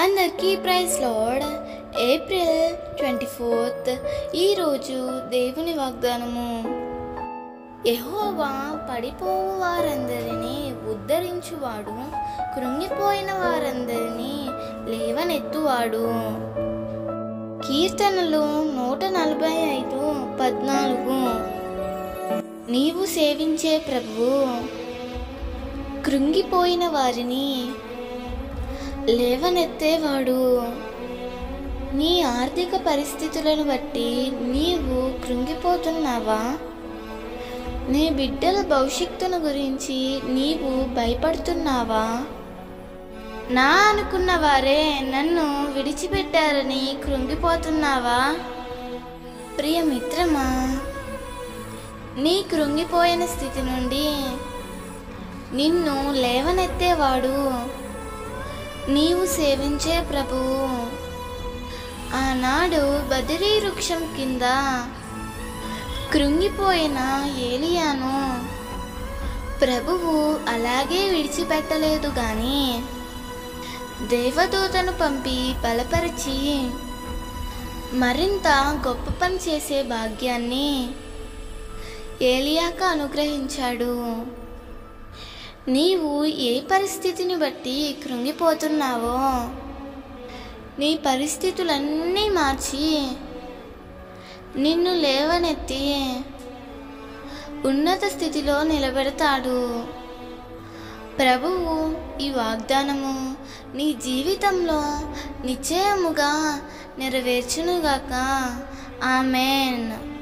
అందరికీ praise lord April twenty fourth ఈరోజు దేవుని వాగ్దానము యెహోవా పడిపోవు వారందరినీ ఉద్ధరించువాడు కృంగిపోయిన వారందరినీ లేవనెత్తువాడు కీర్తనలు నూట నలభై ఐదు పద్నాలుగు నీవు సేవించే ప్రభువు కృంగిపోయిన వారిని లేవనెత్తేవాడు నీ ఆర్థిక పరిస్థితులను బట్టి నీవు కృంగిపోతున్నావా నీ బిడ్డల భవిష్యత్తును గురించి నీవు భయపడుతున్నావా నా అనుకున్న వారే నన్ను విడిచిపెట్టారని కృంగిపోతున్నావా ప్రియ మిత్రమా నీ కృంగిపోయిన స్థితి నుండి నిన్ను లేవనెత్తేవాడు నీవు సేవించే ప్రభువు ఆనాడు బదిరీ వృక్షం కింద కృంగిపోయిన ఏలియాను ప్రభువు అలాగే విడిచిపెట్టలేదు గాని దేవదూతను పంపి బలపరిచి మరింత గొప్ప పని చేసే భాగ్యాన్ని ఏలియాకు అనుగ్రహించాడు నీవు ఏ పరిస్థితిని బట్టి కృంగిపోతున్నావో నీ పరిస్థితులన్నీ మార్చి నిన్ను లేవనెత్తి ఉన్నత స్థితిలో నిలబెడతాడు ప్రభువు ఈ వాగ్దానము నీ జీవితంలో నిశ్చయముగా నెరవేర్చునుగాక ఆమెన్